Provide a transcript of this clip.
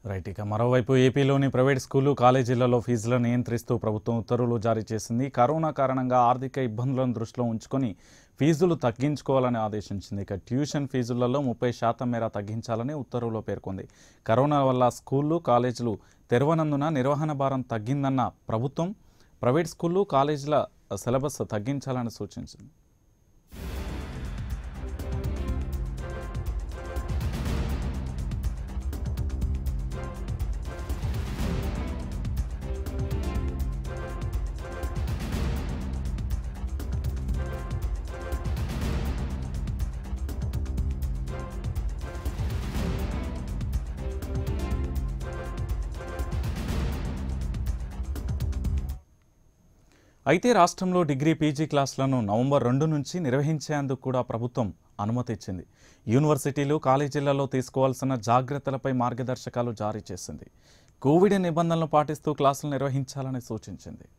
right ఇక మరోవైపు ఏపీలోని ప్రైవేట్ స్కూలు కాలేజీలలో ఫీజులను నియంత్రిస్తూ ప్రభుత్వం ఉత్తర్వులు జారీ చేసింది కరోనా కారణంగా ఆర్థిక ఇబ్బందులను దృష్టిలో ఉంచుకొని ఫీజులు తగ్గించుకోవాలని ఆదేశించింది ఇక ట్యూషన్ ఫీజులలో ముప్పై శాతం మేర తగ్గించాలని ఉత్తర్వులో పేర్కొంది కరోనా వల్ల స్కూళ్ళు కాలేజీలు తెరవనందున నిర్వహణ భారం తగ్గిందన్న ప్రభుత్వం ప్రైవేట్ స్కూళ్ళు కాలేజీల సిలబస్ తగ్గించాలని సూచించింది అయితే రాష్ట్రంలో డిగ్రీ పీజీ క్లాసులను నవంబర్ రెండు నుంచి నిర్వహించేందుకు కూడా ప్రభుత్వం అనుమతి ఇచ్చింది యూనివర్సిటీలు కాలేజీలలో తీసుకోవాల్సిన జాగ్రత్తలపై మార్గదర్శకాలు జారీ చేసింది కోవిడ్ నిబంధనలు పాటిస్తూ క్లాసులు నిర్వహించాలని సూచించింది